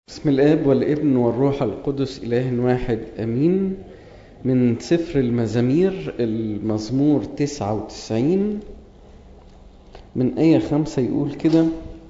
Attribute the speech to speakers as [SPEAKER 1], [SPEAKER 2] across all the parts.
[SPEAKER 1] بسم الاب والابن والروح القدس اله واحد امين من سفر المزامير المزمور 99 من آية خمسة يقول كده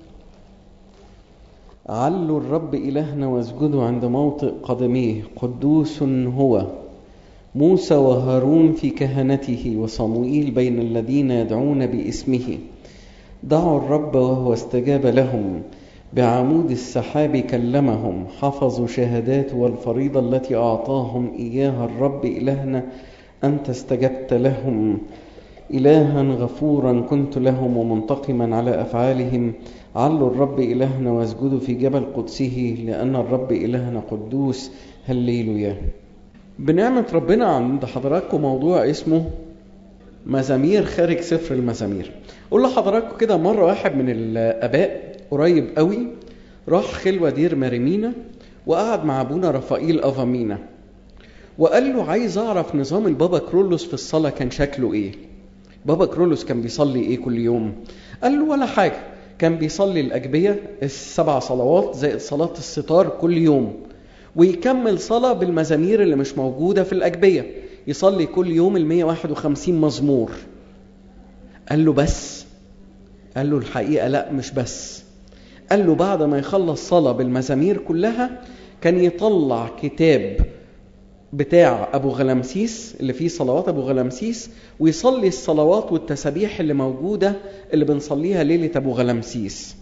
[SPEAKER 1] علوا الرب إلهنا واسجدوا عند موطئ قدميه قدوس هو موسى وهارون في كهنته وصموئيل بين الذين يدعون باسمه دعوا الرب وهو استجاب لهم بعمود السحاب كلمهم حفظوا شهاداته والفريضة التي أعطاهم إياها الرب إلهنا أنت استجبت لهم إلها غفورا كنت لهم ومنتقما على أفعالهم علوا الرب إلهنا واسجدوا في جبل قدسه لأن الرب إلهنا قدوس هللويا بنعمة ربنا عند حضراتكم موضوع اسمه مزامير خارج سفر المزامير قول لحضراتكم كده مرة واحد من الآباء قريب قوي راح خلوة دير مريمينا وقعد مع ابونا رفائيل افامينا وقال له عايز اعرف نظام البابا كرولوس في الصلاه كان شكله ايه بابا كرولوس كان بيصلي ايه كل يوم قال له ولا حاجه كان بيصلي الاجبيه السبع صلوات زائد صلاه الستار كل يوم ويكمل صلاه بالمزامير اللي مش موجوده في الاجبيه يصلي كل يوم ال 151 مزمور قال له بس قال له الحقيقه لا مش بس قال له بعد ما يخلص صلاة بالمزامير كلها كان يطلع كتاب بتاع أبو غلمسيس اللي فيه صلوات أبو غلمسيس ويصلي الصلوات والتسابيح اللي موجودة اللي بنصليها ليلة أبو غلمسيس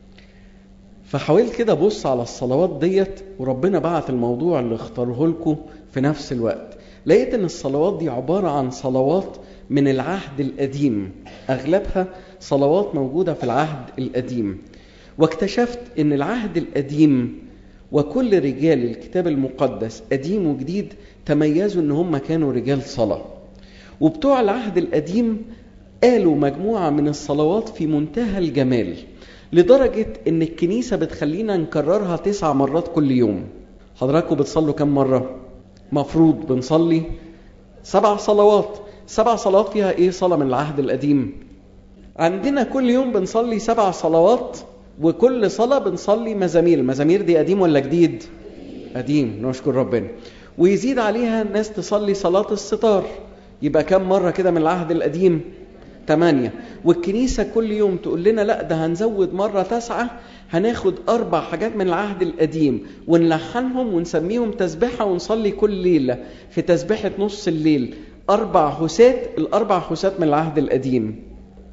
[SPEAKER 1] فحاولت كده أبص على الصلوات ديت وربنا بعت الموضوع اللي اختاره لكم في نفس الوقت لقيت ان الصلوات دي عبارة عن صلوات من العهد القديم أغلبها صلوات موجودة في العهد القديم واكتشفت ان العهد القديم وكل رجال الكتاب المقدس قديم وجديد تميزوا ان هم كانوا رجال صلاه وبتوع العهد القديم قالوا مجموعه من الصلوات في منتهى الجمال لدرجه ان الكنيسه بتخلينا نكررها تسع مرات كل يوم حضراتكم بتصلوا كم مره مفروض بنصلي سبع صلوات سبع صلوات فيها ايه صلاه من العهد القديم عندنا كل يوم بنصلي سبع صلوات وكل صلاة بنصلي مزامير المزامير دي قديم ولا جديد قديم نشكر ربنا ويزيد عليها الناس تصلي صلاة الستار يبقى كم مرة كده من العهد القديم ثمانية والكنيسة كل يوم تقول لنا لا ده هنزود مرة تسعة هناخد أربع حاجات من العهد القديم ونلحنهم ونسميهم تسبحة ونصلي كل ليلة في تسبحة نص الليل أربع حسات الأربع حسات من العهد القديم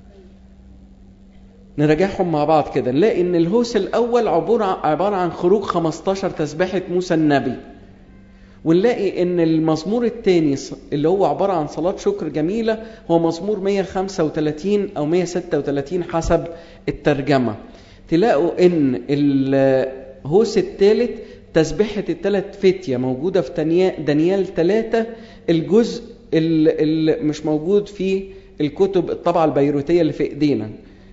[SPEAKER 1] نراجعهم مع بعض كده نلاقي ان الهوس الاول عبارة عبارة عن خروج 15 تسبيحة موسى النبي ونلاقي ان المزمور الثاني اللي هو عبارة عن صلاة شكر جميلة هو مزمور 135 او 136 حسب الترجمة تلاقوا ان الهوس الثالث تسبيحة الثلاث فتية موجودة في دانيال ثلاثة الجزء اللي مش موجود في الكتب الطبعة البيروتية اللي في ايدينا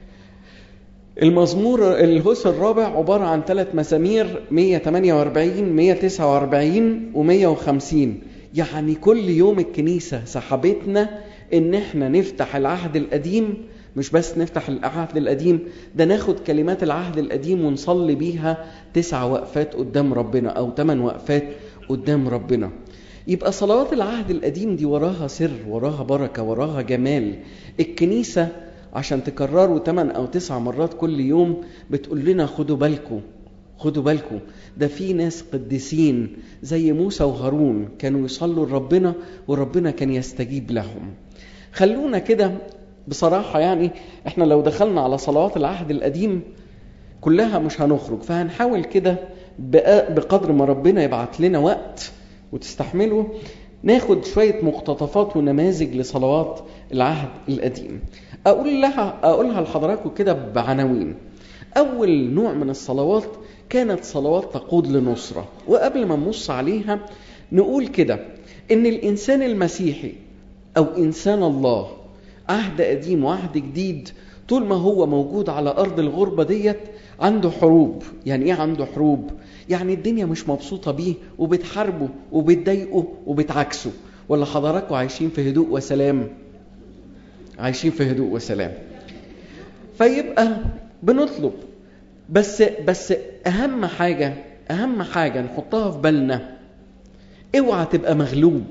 [SPEAKER 1] المزمور الهوس الرابع عبارة عن ثلاث مسامير 148 149 و150 يعني كل يوم الكنيسة سحبتنا ان احنا نفتح العهد القديم مش بس نفتح العهد القديم ده ناخد كلمات العهد القديم ونصلي بيها تسع وقفات قدام ربنا او ثمان وقفات قدام ربنا يبقى صلوات العهد القديم دي وراها سر وراها بركة وراها جمال الكنيسة عشان تكرروا 8 او 9 مرات كل يوم بتقول لنا خدوا بالكم خدوا بالكم ده في ناس قديسين زي موسى وهارون كانوا يصلوا لربنا وربنا كان يستجيب لهم خلونا كده بصراحة يعني احنا لو دخلنا على صلوات العهد القديم كلها مش هنخرج فهنحاول كده بقدر ما ربنا يبعت لنا وقت وتستحمله ناخد شوية مقتطفات ونماذج لصلوات العهد القديم أقول لها أقولها لحضراتكم كده بعناوين أول نوع من الصلوات كانت صلوات تقود لنصرة وقبل ما نبص عليها نقول كده إن الإنسان المسيحي أو إنسان الله عهد قديم وعهد جديد طول ما هو موجود على أرض الغربة ديت عنده حروب يعني إيه عنده حروب؟ يعني الدنيا مش مبسوطة بيه وبتحاربه وبتضايقه وبتعكسه ولا حضراتكم عايشين في هدوء وسلام عايشين في هدوء وسلام فيبقى بنطلب بس بس اهم حاجه اهم حاجه نحطها في بالنا اوعى تبقى مغلوب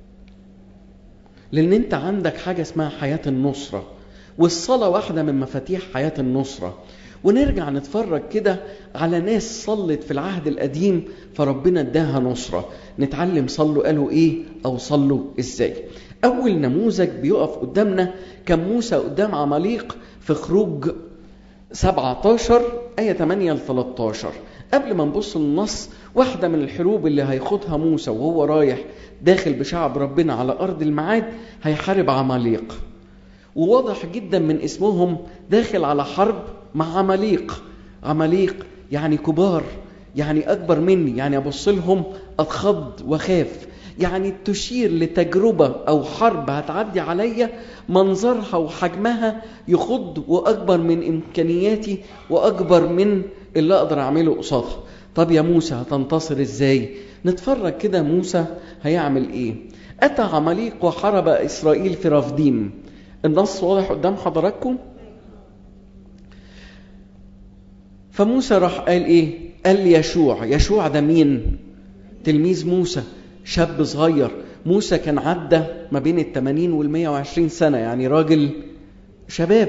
[SPEAKER 1] لان انت عندك حاجه اسمها حياه النصره والصلاه واحده من مفاتيح حياه النصره ونرجع نتفرج كده على ناس صلت في العهد القديم فربنا اداها نصره نتعلم صلوا قالوا ايه او صلوا ازاي اول نموذج بيقف قدامنا كان موسى قدام عماليق في خروج 17 آية 8 ل 13 قبل ما نبص للنص واحدة من الحروب اللي هيخوضها موسى وهو رايح داخل بشعب ربنا على أرض الميعاد هيحارب عماليق وواضح جدا من اسمهم داخل على حرب مع عماليق عماليق يعني كبار يعني أكبر مني يعني أبص لهم أتخض وخاف يعني تشير لتجربة أو حرب هتعدي عليا منظرها وحجمها يخض وأكبر من إمكانياتي وأكبر من اللي أقدر أعمله قصادها طب يا موسى هتنتصر إزاي نتفرج كده موسى هيعمل إيه أتى عماليق وحارب إسرائيل في رفديم النص واضح قدام حضراتكم فموسى راح قال إيه قال يشوع يشوع ده مين تلميذ موسى شاب صغير موسى كان عدى ما بين التمانين والمية وعشرين سنة يعني راجل شباب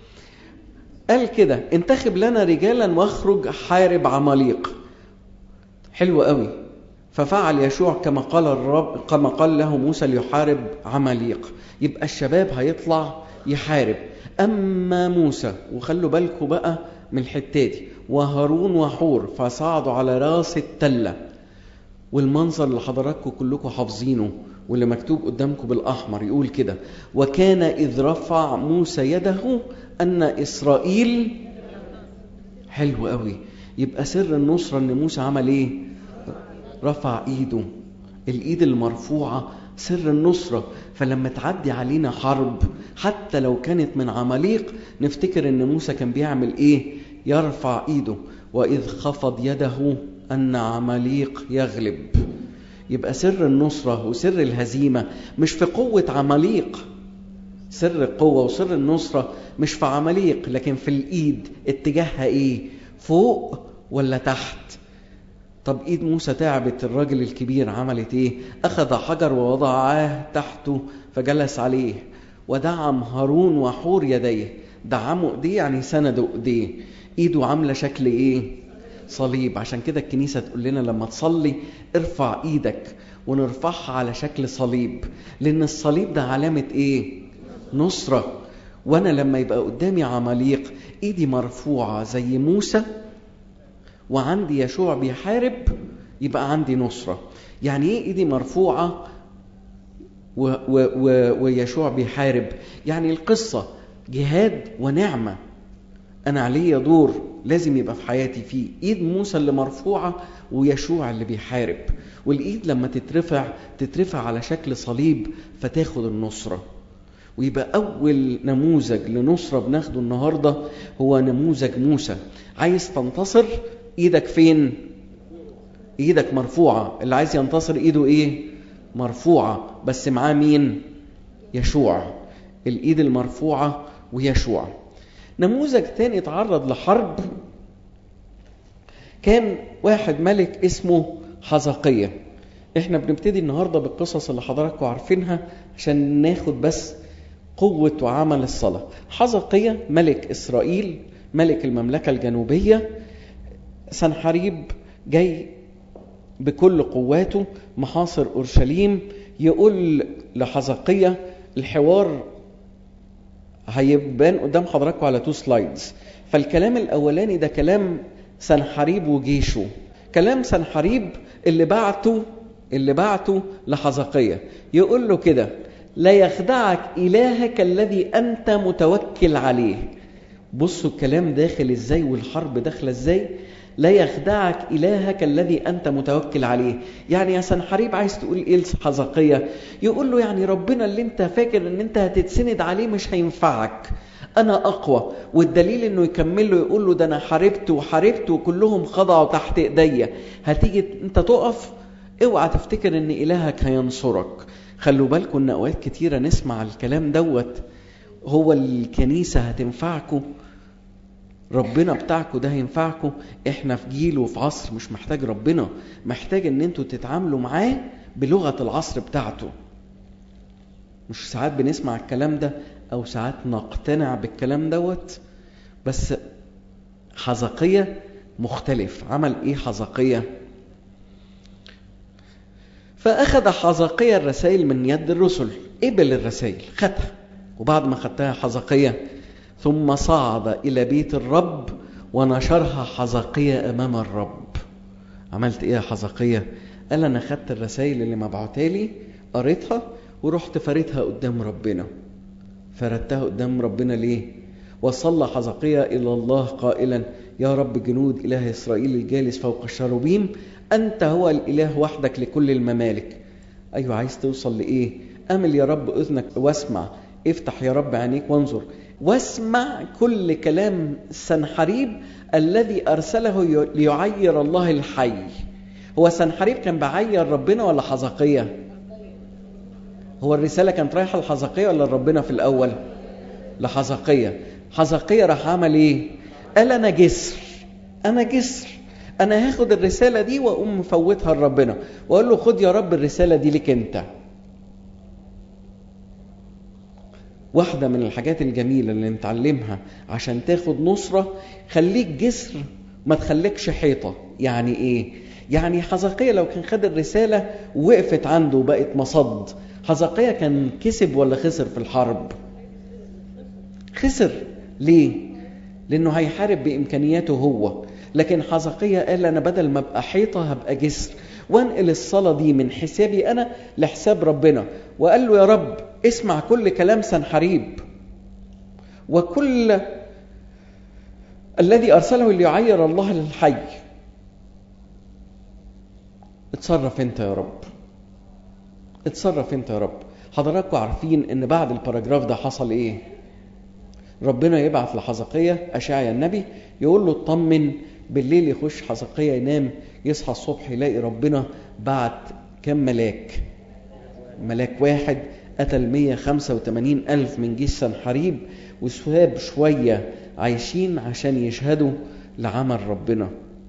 [SPEAKER 1] قال كده انتخب لنا رجالا واخرج حارب عماليق حلو قوي ففعل يشوع كما قال الرب كما قال له موسى ليحارب عماليق يبقى الشباب هيطلع يحارب اما موسى وخلوا بالكم بقى من الحته دي وهارون وحور فصعدوا على راس التله والمنظر اللي حضراتكم كلكم حافظينه واللي مكتوب قدامكم بالاحمر يقول كده وكان اذ رفع موسى يده ان اسرائيل حلو قوي يبقى سر النصره ان موسى عمل ايه رفع ايده الايد المرفوعه سر النصره فلما تعدي علينا حرب حتى لو كانت من عماليق نفتكر ان موسى كان بيعمل ايه يرفع ايده واذ خفض يده أن عماليق يغلب يبقى سر النصرة وسر الهزيمة مش في قوة عماليق سر القوة وسر النصرة مش في عماليق لكن في الإيد اتجاهها إيه فوق ولا تحت طب إيد موسى تعبت الراجل الكبير عملت إيه أخذ حجر ووضعاه تحته فجلس عليه ودعم هارون وحور يديه دعموا ايديه يعني سندوا ايديه ايده عامله شكل ايه صليب عشان كده الكنيسة تقول لنا لما تصلي ارفع ايدك ونرفعها على شكل صليب لان الصليب ده علامة ايه نصرة وانا لما يبقى قدامي عماليق ايدي مرفوعة زي موسى وعندي يشوع بيحارب يبقى عندي نصرة يعني ايه ايدي مرفوعة و و و ويشوع بيحارب يعني القصة جهاد ونعمة انا عليا دور لازم يبقى في حياتي فيه ايد موسى اللي مرفوعه ويشوع اللي بيحارب والايد لما تترفع تترفع على شكل صليب فتاخد النصره ويبقى اول نموذج لنصره بناخده النهارده هو نموذج موسى عايز تنتصر ايدك فين ايدك مرفوعه اللي عايز ينتصر ايده ايه مرفوعه بس معاه مين يشوع الايد المرفوعه ويشوع نموذج تاني اتعرض لحرب كان واحد ملك اسمه حزقية احنا بنبتدي النهارده بالقصص اللي حضراتكم عارفينها عشان ناخد بس قوة وعمل الصلاة حزقية ملك إسرائيل ملك المملكة الجنوبية سنحريب جاي بكل قواته محاصر أورشليم يقول لحزقية الحوار هيبان قدام حضراتكم على تو سلايدز فالكلام الاولاني ده كلام سنحريب وجيشه كلام سنحريب اللي بعته اللي بعته لحزقية يقول له كده لا يخدعك إلهك الذي أنت متوكل عليه بصوا الكلام داخل ازاي والحرب داخله ازاي لا يخدعك إلهك الذي أنت متوكل عليه يعني يا سنحريب عايز تقول إيه لحزقية يقول له يعني ربنا اللي أنت فاكر أن أنت هتتسند عليه مش هينفعك أنا أقوى والدليل أنه يكمل له يقول له ده أنا حاربت وحاربت وكلهم خضعوا تحت إيديا هتيجي أنت تقف اوعى تفتكر أن إلهك هينصرك خلوا بالكم أن أوقات كتيرة نسمع الكلام دوت هو الكنيسة هتنفعكم ربنا بتاعكم ده هينفعكم احنا في جيل وفي عصر مش محتاج ربنا محتاج ان انتوا تتعاملوا معاه بلغة العصر بتاعته مش ساعات بنسمع الكلام ده او ساعات نقتنع بالكلام دوت بس حزقية مختلف عمل ايه حزقية فاخذ حزقية الرسائل من يد الرسل قبل الرسائل خدها وبعد ما خدتها حزقية ثم صعد إلى بيت الرب ونشرها حزقية أمام الرب عملت إيه يا حزقية؟ قال أنا خدت الرسائل اللي مبعوتها لي قريتها ورحت فردها قدام ربنا فردتها قدام ربنا ليه؟ وصلى حزقية إلى الله قائلا يا رب جنود إله إسرائيل الجالس فوق الشروبيم أنت هو الإله وحدك لكل الممالك أيوة عايز توصل لإيه؟ أمل يا رب أذنك واسمع افتح يا رب عينيك وانظر واسمع كل كلام سنحريب الذي أرسله ليعير الله الحي هو سنحريب كان بعير ربنا ولا حزقية هو الرسالة كانت رايحة لحزقية ولا لربنا في الأول لحزقية حزقية راح عمل ايه قال أنا جسر أنا جسر أنا هاخد الرسالة دي وأقوم مفوتها لربنا وأقول له خد يا رب الرسالة دي لك أنت واحدة من الحاجات الجميلة اللي نتعلمها عشان تاخد نصرة خليك جسر ما تخليكش حيطة يعني ايه يعني حزقية لو كان خد الرسالة وقفت عنده وبقت مصد حزقية كان كسب ولا خسر في الحرب خسر ليه لانه هيحارب بامكانياته هو لكن حزقية قال انا بدل ما ابقى حيطة هبقى جسر وانقل الصلاة دي من حسابي انا لحساب ربنا وقال له يا رب اسمع كل كلام سنحريب وكل الذي أرسله ليعير الله للحي اتصرف انت يا رب اتصرف انت يا رب حضراتكم عارفين ان بعد الباراجراف ده حصل ايه ربنا يبعث لحزقية أشعيا النبي يقول له اطمن بالليل يخش حزقية ينام يصحى الصبح يلاقي ربنا بعت كم ملاك ملاك واحد قتل 185 ألف من جيش سنحريب وسواب شوية عايشين عشان يشهدوا لعمل ربنا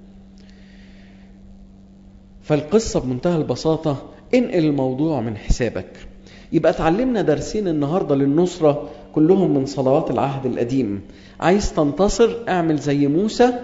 [SPEAKER 1] فالقصة بمنتهى البساطة انقل الموضوع من حسابك يبقى اتعلمنا درسين النهاردة للنصرة كلهم من صلوات العهد القديم عايز تنتصر اعمل زي موسى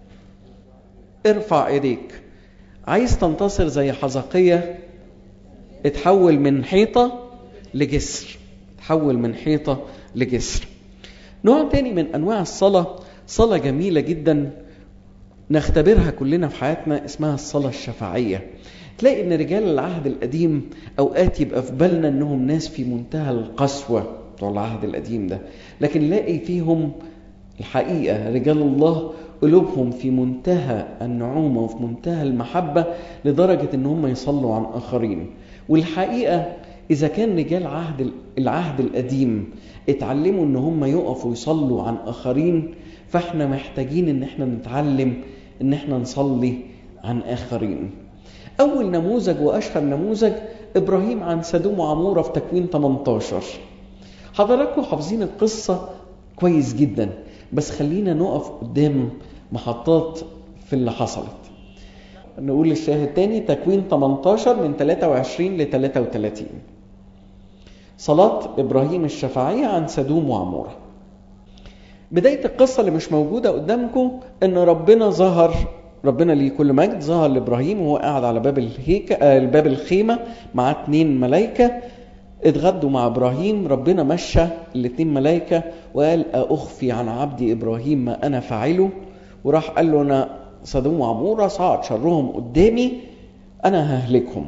[SPEAKER 1] ارفع ايديك عايز تنتصر زي حزقية اتحول من حيطة لجسر تحول من حيطة لجسر نوع تاني من أنواع الصلاة صلاة جميلة جدا نختبرها كلنا في حياتنا اسمها الصلاة الشفاعية تلاقي ان رجال العهد القديم اوقات يبقى في بالنا انهم ناس في منتهى القسوة بتوع العهد القديم ده لكن نلاقي فيهم الحقيقة رجال الله قلوبهم في منتهى النعومة وفي منتهى المحبة لدرجة ان هم يصلوا عن اخرين والحقيقة إذا كان رجال عهد العهد القديم اتعلموا إن هم يقفوا يصلوا عن آخرين فإحنا محتاجين إن إحنا نتعلم إن إحنا نصلي عن آخرين. أول نموذج وأشهر نموذج إبراهيم عن سدوم وعمورة في تكوين 18. حضراتكم حافظين القصة كويس جدا بس خلينا نقف قدام محطات في اللي حصلت. نقول الشاهد تاني تكوين 18 من 23 ل 33 صلاة إبراهيم الشفاعية عن سدوم وعمورة بداية القصة اللي مش موجودة قدامكم إن ربنا ظهر ربنا ليه كل مجد ظهر لإبراهيم وهو قاعد على باب الهيكة آه باب الخيمة مع اتنين ملايكة اتغدوا مع إبراهيم ربنا مشى الاتنين ملايكة وقال أخفي عن عبدي إبراهيم ما أنا فاعله وراح قال له أنا سدوم وعمورة صعد شرهم قدامي أنا ههلكهم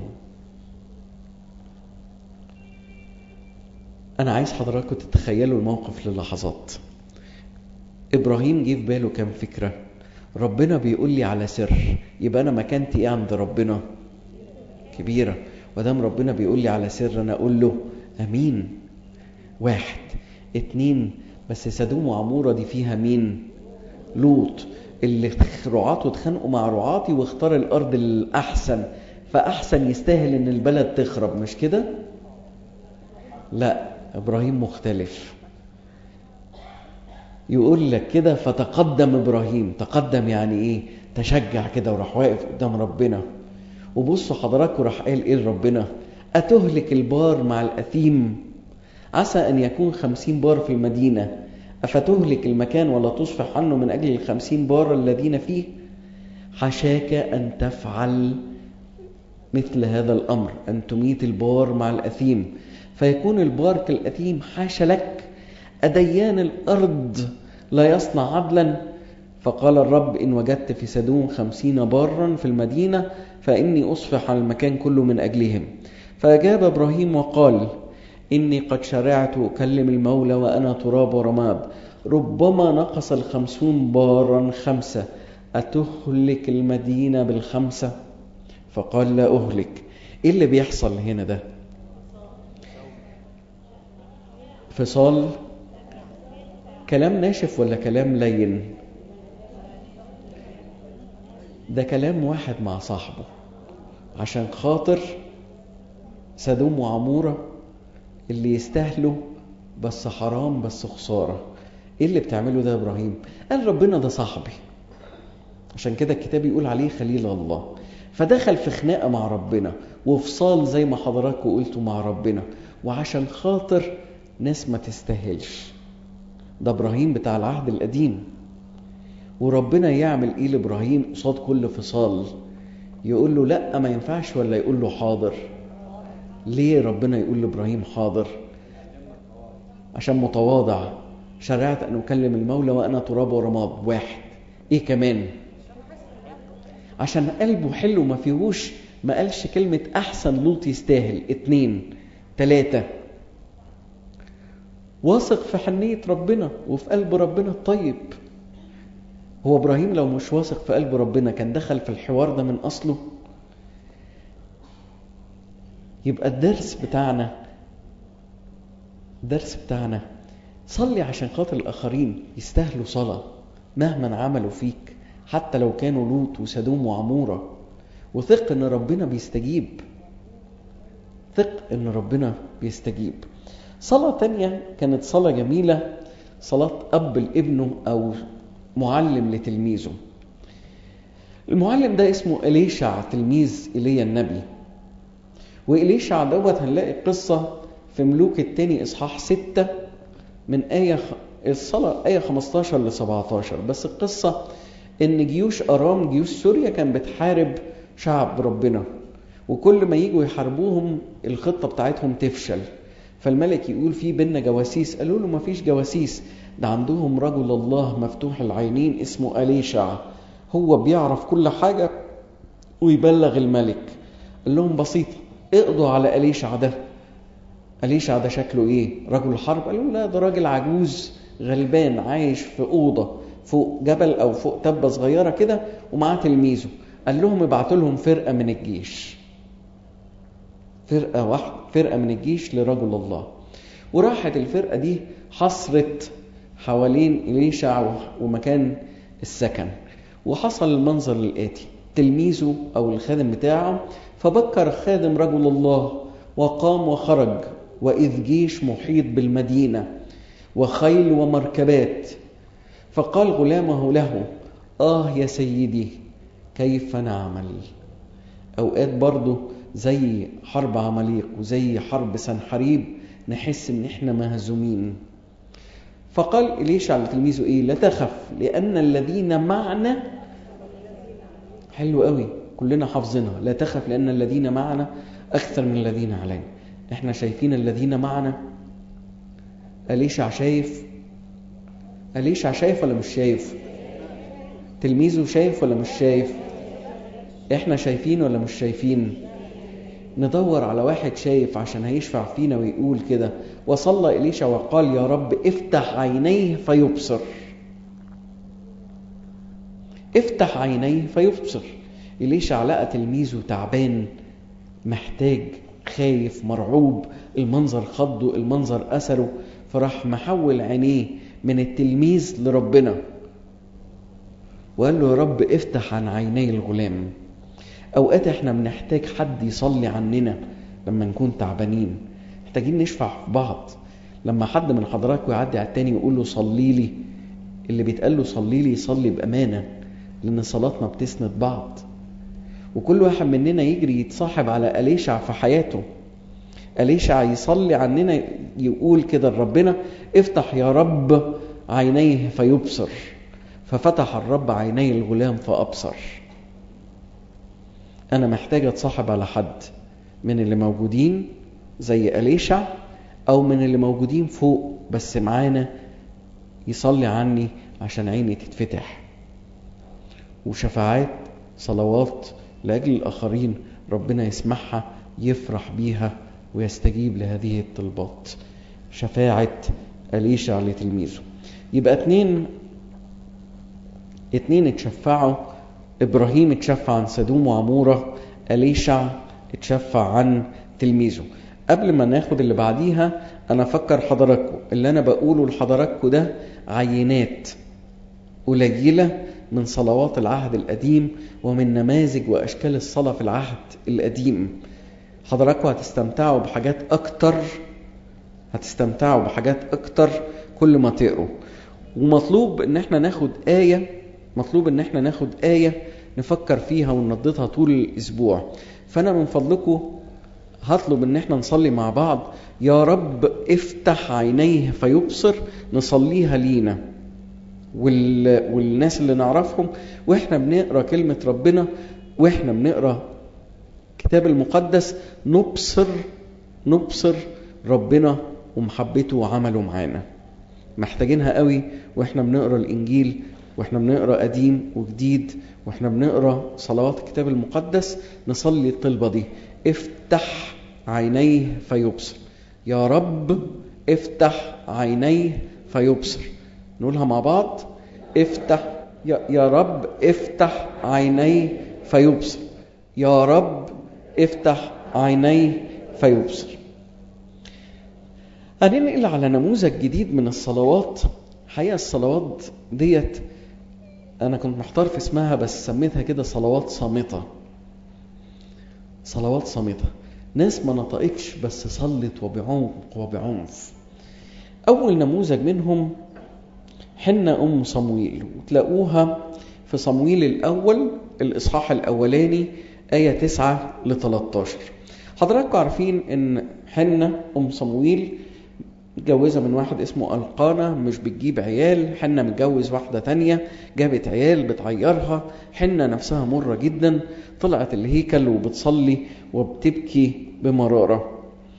[SPEAKER 1] أنا عايز حضراتكم تتخيلوا الموقف للحظات إبراهيم جه في باله كام فكرة ربنا بيقول لي على سر يبقى أنا مكانتي إيه عند ربنا كبيرة ودام ربنا بيقول لي على سر أنا أقول له أمين واحد اتنين بس سدوم وعمورة دي فيها مين لوط اللي رعاته اتخانقوا مع رعاتي واختار الارض الاحسن فاحسن يستاهل ان البلد تخرب مش كده لا ابراهيم مختلف يقول لك كده فتقدم ابراهيم تقدم يعني ايه تشجع كده وراح واقف قدام ربنا وبصوا حضراتكم راح قال ايه لربنا اتهلك البار مع الاثيم عسى ان يكون خمسين بار في المدينه افتهلك المكان ولا تصفح عنه من اجل الخمسين بار الذين فيه حشاك ان تفعل مثل هذا الامر ان تميت البار مع الاثيم فيكون البار كالاثيم حاش لك أديان الأرض لا يصنع عدلا فقال الرب إن وجدت في سدوم خمسين بارا في المدينة فإني أصفح على المكان كله من أجلهم فأجاب إبراهيم وقال إني قد شرعت أكلم المولى وأنا تراب ورماد ربما نقص الخمسون بارا خمسة أتهلك المدينة بالخمسة فقال لا أهلك إيه اللي بيحصل هنا ده فصال كلام ناشف ولا كلام لين ده كلام واحد مع صاحبه عشان خاطر سدوم وعمورة اللي يستاهلوا بس حرام بس خسارة ايه اللي بتعمله ده يا ابراهيم قال ربنا ده صاحبي عشان كده الكتاب يقول عليه خليل الله فدخل في خناقة مع ربنا وفصال زي ما حضراتكم قلتوا مع ربنا وعشان خاطر ناس ما تستاهلش ده ابراهيم بتاع العهد القديم وربنا يعمل ايه لابراهيم قصاد كل فصال يقول له لا ما ينفعش ولا يقول له حاضر ليه ربنا يقول لابراهيم حاضر عشان متواضع شرعت ان اكلم المولى وانا تراب ورماد واحد ايه كمان عشان قلبه حلو ما فيهوش ما قالش كلمة أحسن لوط يستاهل اتنين تلاتة واثق في حنية ربنا وفي قلب ربنا الطيب هو إبراهيم لو مش واثق في قلب ربنا كان دخل في الحوار ده من أصله يبقى الدرس بتاعنا الدرس بتاعنا صلي عشان خاطر الآخرين يستاهلوا صلاة مهما عملوا فيك حتى لو كانوا لوط وسدوم وعمورة وثق ان ربنا بيستجيب ثق ان ربنا بيستجيب صلاة تانية كانت صلاة جميلة صلاة أب لابنه أو معلم لتلميذه المعلم ده اسمه إليشع تلميذ إيليا النبي وإليشع دوت هنلاقي قصة في ملوك التاني إصحاح ستة من آية خ... الصلاة آية 15 ل 17 بس القصة إن جيوش أرام جيوش سوريا كان بتحارب شعب ربنا وكل ما يجوا يحاربوهم الخطة بتاعتهم تفشل فالملك يقول في بينا جواسيس قالوا له ما فيش جواسيس ده عندهم رجل الله مفتوح العينين اسمه أليشع هو بيعرف كل حاجة ويبلغ الملك قال لهم بسيطة اقضوا على أليشع ده أليشع ده شكله ايه رجل حرب قالوا لا ده راجل عجوز غلبان عايش في أوضة فوق جبل أو فوق تبة صغيرة كده ومعاه تلميذه قال لهم ابعتوا لهم فرقة من الجيش فرقة واحدة فرقة من الجيش لرجل الله وراحت الفرقة دي حصرت حوالين إليشع ومكان السكن وحصل المنظر الآتي تلميذه أو الخادم بتاعه فبكر خادم رجل الله وقام وخرج وإذ جيش محيط بالمدينة وخيل ومركبات فقال غلامه له آه يا سيدي كيف نعمل أوقات برضه زي حرب عماليق وزي حرب سنحريب نحس ان احنا مهزومين فقال إليشع لتلميذه ايه لا تخف لأن الذين معنا حلو قوي كلنا حافظينها لا تخف لأن الذين معنا أكثر من الذين علينا احنا شايفين الذين معنا أليشع شايف أليشع شايف ولا مش شايف تلميذه شايف ولا مش شايف احنا شايفين ولا مش شايفين ندور على واحد شايف عشان هيشفع فينا ويقول كده وصلى إليشا وقال يا رب افتح عينيه فيبصر افتح عينيه فيبصر إليشا لقى تلميذه تعبان محتاج خايف مرعوب المنظر خضه المنظر أثره فراح محول عينيه من التلميذ لربنا وقال له يا رب افتح عن عيني الغلام اوقات احنا بنحتاج حد يصلي عننا لما نكون تعبانين محتاجين نشفع في بعض لما حد من حضراتكم يعدي على التاني ويقول له صلي لي اللي بيتقال له صلي لي يصلي بأمانة لأن صلاتنا بتسند بعض وكل واحد مننا يجري يتصاحب على أليشع في حياته أليشع يصلي عننا يقول كده لربنا افتح يا رب عينيه فيبصر ففتح الرب عيني الغلام فأبصر أنا محتاج أتصاحب على حد من اللي موجودين زي أليشع أو من اللي موجودين فوق بس معانا يصلي عني عشان عيني تتفتح وشفاعات صلوات لأجل الآخرين ربنا يسمعها يفرح بيها ويستجيب لهذه الطلبات شفاعة أليشع لتلميذه يبقى اتنين اتنين اتشفعوا إبراهيم اتشفع عن سدوم وعمورة أليشع اتشفع عن تلميذه قبل ما ناخد اللي بعديها أنا أفكر حضراتكم اللي أنا بقوله لحضراتكم ده عينات قليلة من صلوات العهد القديم ومن نماذج وأشكال الصلاة في العهد القديم حضراتكم هتستمتعوا بحاجات أكتر هتستمتعوا بحاجات أكتر كل ما تقروا ومطلوب إن احنا ناخد آية مطلوب إن احنا ناخد آية نفكر فيها وننضدها طول الأسبوع فأنا من فضلكم هطلب إن احنا نصلي مع بعض يا رب افتح عينيه فيبصر نصليها لينا وال... والناس اللي نعرفهم واحنا بنقرا كلمه ربنا واحنا بنقرا الكتاب المقدس نبصر نبصر ربنا ومحبته وعمله معانا محتاجينها قوي واحنا بنقرا الانجيل واحنا بنقرا قديم وجديد واحنا بنقرا صلوات الكتاب المقدس نصلي الطلبه دي افتح عينيه فيبصر يا رب افتح عينيه فيبصر نقولها مع بعض افتح يا, يا رب افتح عيني فيبصر يا رب افتح عيني فيبصر هننقل على نموذج جديد من الصلوات حقيقة الصلوات ديت أنا كنت محتار في اسمها بس سميتها كده صلوات صامتة صلوات صامتة ناس ما نطقتش بس صلت وبعمق وبعنف أول نموذج منهم حنة أم صمويل وتلاقوها في صمويل الأول الإصحاح الأولاني آية 9 ل 13 حضراتكم عارفين إن حنة أم صمويل متجوزة من واحد اسمه ألقانة مش بتجيب عيال حنة متجوز واحدة تانية جابت عيال بتعيرها حنة نفسها مرة جدا طلعت الهيكل وبتصلي وبتبكي بمرارة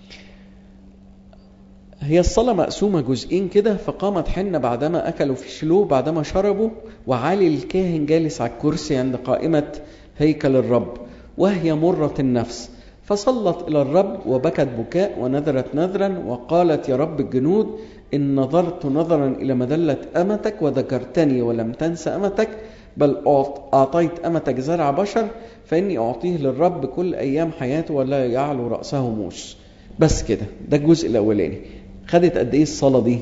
[SPEAKER 1] هي الصلاة مقسومة جزئين كده فقامت حنة بعدما أكلوا في شلو بعدما شربوا وعلي الكاهن جالس على الكرسي عند قائمة هيكل الرب وهي مرة النفس فصلت إلى الرب وبكت بكاء ونذرت نذرا وقالت يا رب الجنود إن نظرت نظرا إلى مذلة أمتك وذكرتني ولم تنس أمتك بل أعطيت أمتك زرع بشر فإني أعطيه للرب كل أيام حياته ولا يعلو رأسه موس بس كده ده الجزء الأولاني خدت قد ايه الصلاه دي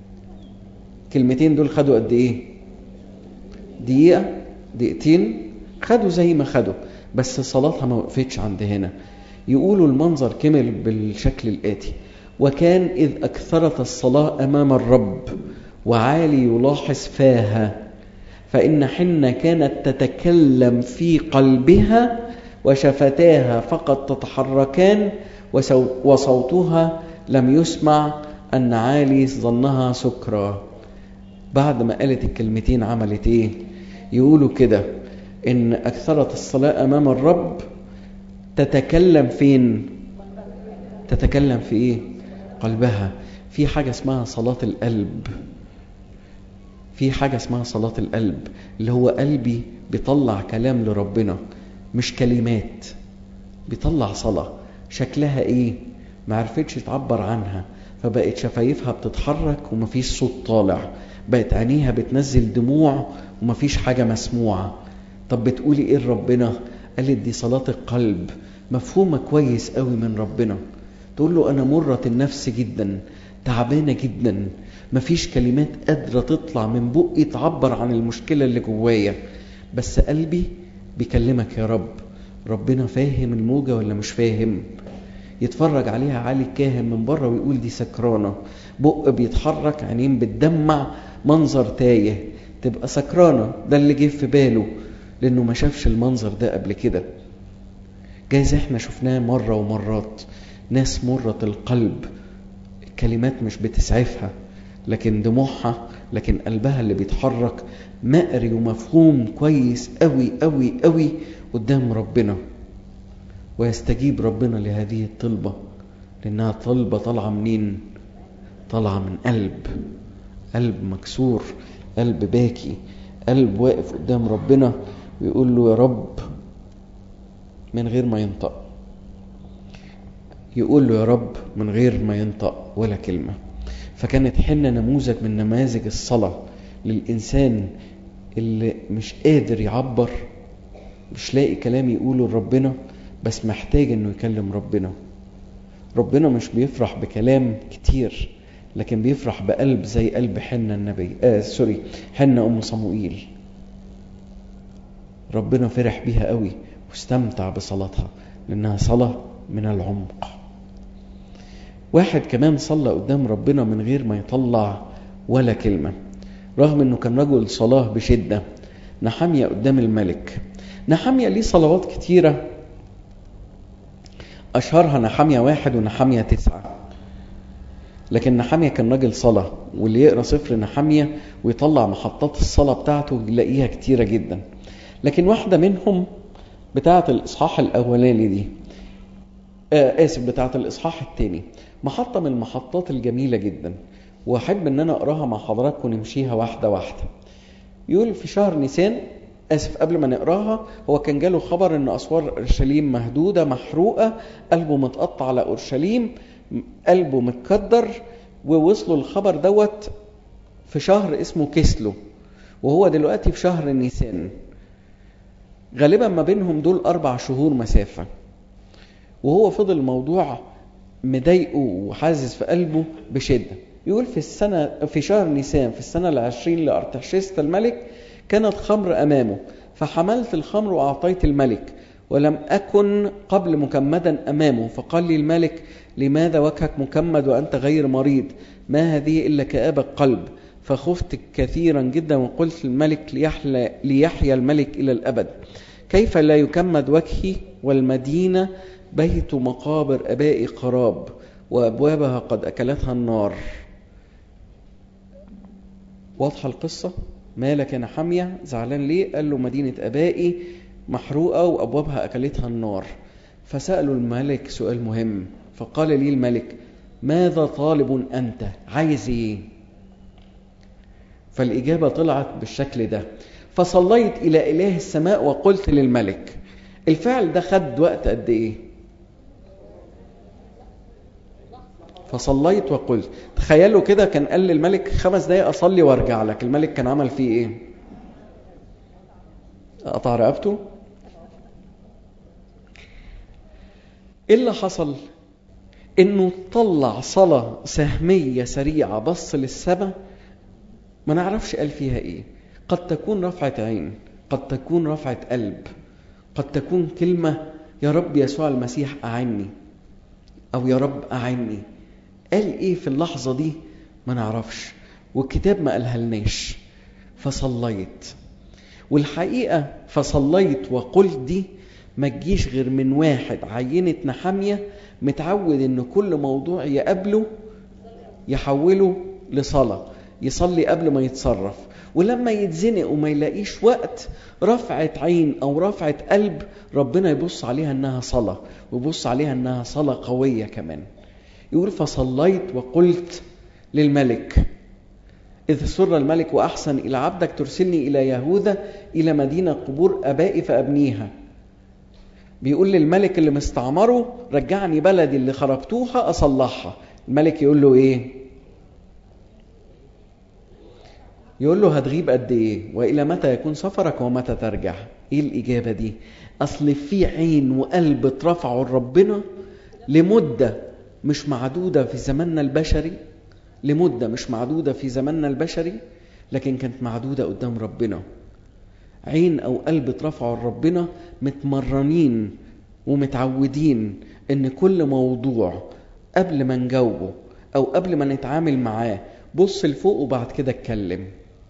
[SPEAKER 1] كلمتين دول خدوا قد ايه دقيقه دقيقتين خدوا زي ما خدوا بس صلاتها ما وقفتش عند هنا يقولوا المنظر كمل بالشكل الاتي وكان اذ اكثرت الصلاه امام الرب وعالي يلاحظ فاها فان حنه كانت تتكلم في قلبها وشفتاها فقط تتحركان وصوتها لم يسمع أن عالي ظنها سكرى بعد ما قالت الكلمتين عملت ايه يقولوا كده ان اكثرت الصلاة امام الرب تتكلم فين تتكلم في ايه قلبها في حاجة اسمها صلاة القلب في حاجة اسمها صلاة القلب اللي هو قلبي بيطلع كلام لربنا مش كلمات بيطلع صلاة شكلها ايه ما عرفتش تعبر عنها فبقت شفايفها بتتحرك ومفيش صوت طالع بقت عينيها بتنزل دموع ومفيش حاجة مسموعة طب بتقولي ايه لربنا قالت دي صلاة القلب مفهومة كويس قوي من ربنا تقول له انا مرة النفس جدا تعبانة جدا مفيش كلمات قادرة تطلع من بقي تعبر عن المشكلة اللي جوايا بس قلبي بيكلمك يا رب ربنا فاهم الموجة ولا مش فاهم يتفرج عليها علي الكاهن من بره ويقول دي سكرانة بق بيتحرك عينين بتدمع منظر تايه تبقى سكرانة ده اللي جه في باله لأنه ما شافش المنظر ده قبل كده جايز احنا شفناه مرة ومرات ناس مرة القلب الكلمات مش بتسعفها لكن دموعها لكن قلبها اللي بيتحرك مقري ومفهوم كويس قوي قوي قوي قدام ربنا ويستجيب ربنا لهذه الطلبة لأنها طلبة طالعة منين طالعة من قلب قلب مكسور قلب باكي قلب واقف قدام ربنا ويقول له يا رب من غير ما ينطق يقول له يا رب من غير ما ينطق ولا كلمة فكانت حنة نموذج من نماذج الصلاة للإنسان اللي مش قادر يعبر مش لاقي كلام يقوله لربنا بس محتاج انه يكلم ربنا ربنا مش بيفرح بكلام كتير لكن بيفرح بقلب زي قلب حنة النبي آه سوري حنة أم صموئيل ربنا فرح بيها قوي واستمتع بصلاتها لأنها صلاة من العمق واحد كمان صلى قدام ربنا من غير ما يطلع ولا كلمة رغم انه كان رجل صلاة بشدة نحمية قدام الملك نحمية ليه صلوات كتيرة أشهرها نحمية واحد ونحمية تسعة لكن نحمية كان راجل صلاة واللي يقرأ سفر نحمية ويطلع محطات الصلاة بتاعته يلاقيها كتيرة جدا لكن واحدة منهم بتاعة الإصحاح الأولاني دي آه آسف بتاعة الإصحاح الثاني محطة من المحطات الجميلة جدا وأحب إن أنا أقراها مع حضراتكم نمشيها واحدة واحدة يقول في شهر نيسان آسف قبل ما نقراها هو كان جاله خبر إن أسوار أورشليم مهدودة محروقة قلبه متقطع على أورشليم قلبه متكدر ووصلوا الخبر دوت في شهر اسمه كسلو وهو دلوقتي في شهر نيسان غالبا ما بينهم دول أربع شهور مسافة وهو فضل الموضوع مضايقه وحازز في قلبه بشدة يقول في السنة في شهر نيسان في السنة العشرين لأرتحشست الملك كانت خمر أمامه فحملت الخمر وأعطيت الملك ولم أكن قبل مكمدا أمامه فقال لي الملك لماذا وجهك مكمد وأنت غير مريض ما هذه إلا كآبة قلب فخفت كثيرا جدا وقلت للملك ليحلى ليحيا الملك إلى الأبد كيف لا يكمد وجهي والمدينة بيت مقابر أبائي خراب وأبوابها قد أكلتها النار واضحة القصة مالك يا نحمية زعلان ليه قال له مدينة أبائي محروقة وأبوابها أكلتها النار فسألوا الملك سؤال مهم فقال لي الملك ماذا طالب أنت عايز إيه فالإجابة طلعت بالشكل ده فصليت إلى إله السماء وقلت للملك الفعل ده خد وقت قد إيه فصليت وقلت تخيلوا كده كان قال للملك خمس دقايق أصلي وارجع لك الملك كان عمل فيه إيه قطع رقبته ايه اللي حصل انه طلع صلاة سهمية سريعة بص للسماء ما نعرفش قال فيها ايه قد تكون رفعة عين قد تكون رفعة قلب قد تكون كلمة يا رب يسوع المسيح أعني أو يا رب أعني قال إيه في اللحظة دي ما نعرفش والكتاب ما قالها لناش فصليت والحقيقة فصليت وقلت دي ما تجيش غير من واحد عينة نحامية متعود ان كل موضوع يقابله يحوله لصلاة يصلي قبل ما يتصرف ولما يتزنق وما يلاقيش وقت رفعة عين او رفعة قلب ربنا يبص عليها انها صلاة ويبص عليها انها صلاة قوية كمان يقول فصليت وقلت للملك إذ سر الملك وأحسن إلى عبدك ترسلني إلى يهوذا إلى مدينة قبور أبائي فأبنيها بيقول للملك اللي مستعمره رجعني بلدي اللي خربتوها أصلحها الملك يقول له إيه يقول له هتغيب قد إيه وإلى متى يكون سفرك ومتى ترجع إيه الإجابة دي أصل في عين وقلب اترفعوا لربنا لمدة مش معدودة في زماننا البشري لمدة مش معدودة في زماننا البشري لكن كانت معدودة قدام ربنا عين أو قلب اترفعوا لربنا متمرنين ومتعودين إن كل موضوع قبل ما نجاوبه أو قبل ما نتعامل معاه بص لفوق وبعد كده اتكلم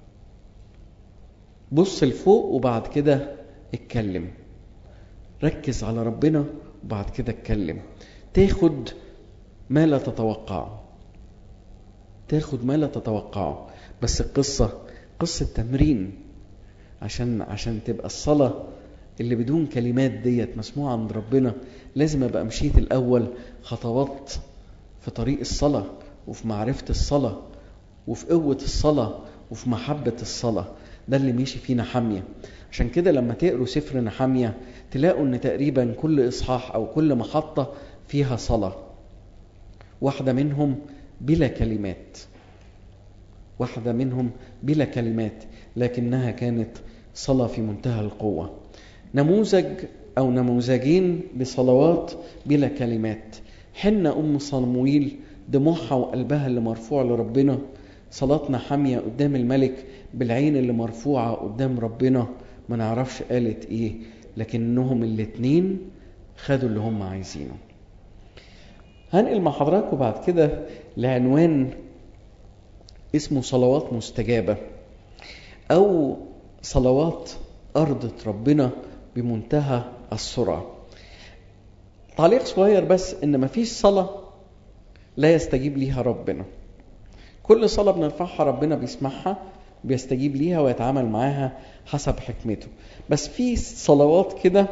[SPEAKER 1] بص لفوق وبعد كده اتكلم ركز على ربنا وبعد كده اتكلم تاخد ما لا تتوقعه تاخد ما لا تتوقعه بس القصة قصة تمرين عشان عشان تبقى الصلاة اللي بدون كلمات ديت مسموعة عند ربنا لازم ابقى مشيت الأول خطوات في طريق الصلاة وفي معرفة الصلاة وفي قوة الصلاة وفي محبة الصلاة ده اللي ماشي فينا حامية عشان كده لما تقروا سفر نحامية تلاقوا ان تقريبا كل اصحاح او كل محطة فيها صلاة واحدة منهم بلا كلمات واحدة منهم بلا كلمات لكنها كانت صلاة في منتهى القوة نموذج أو نموذجين لصلوات بلا كلمات حنة أم صمويل دموعها وقلبها اللي مرفوع لربنا صلاتنا حامية قدام الملك بالعين اللي مرفوعة قدام ربنا ما نعرفش قالت ايه لكنهم الاتنين خدوا اللي هم عايزينه هنقل مع حضراتكم بعد كده لعنوان اسمه صلوات مستجابة أو صلوات أرضت ربنا بمنتهى السرعة تعليق صغير بس إن مفيش صلاة لا يستجيب ليها ربنا كل صلاة بنرفعها ربنا بيسمعها بيستجيب ليها ويتعامل معاها حسب حكمته بس في صلوات كده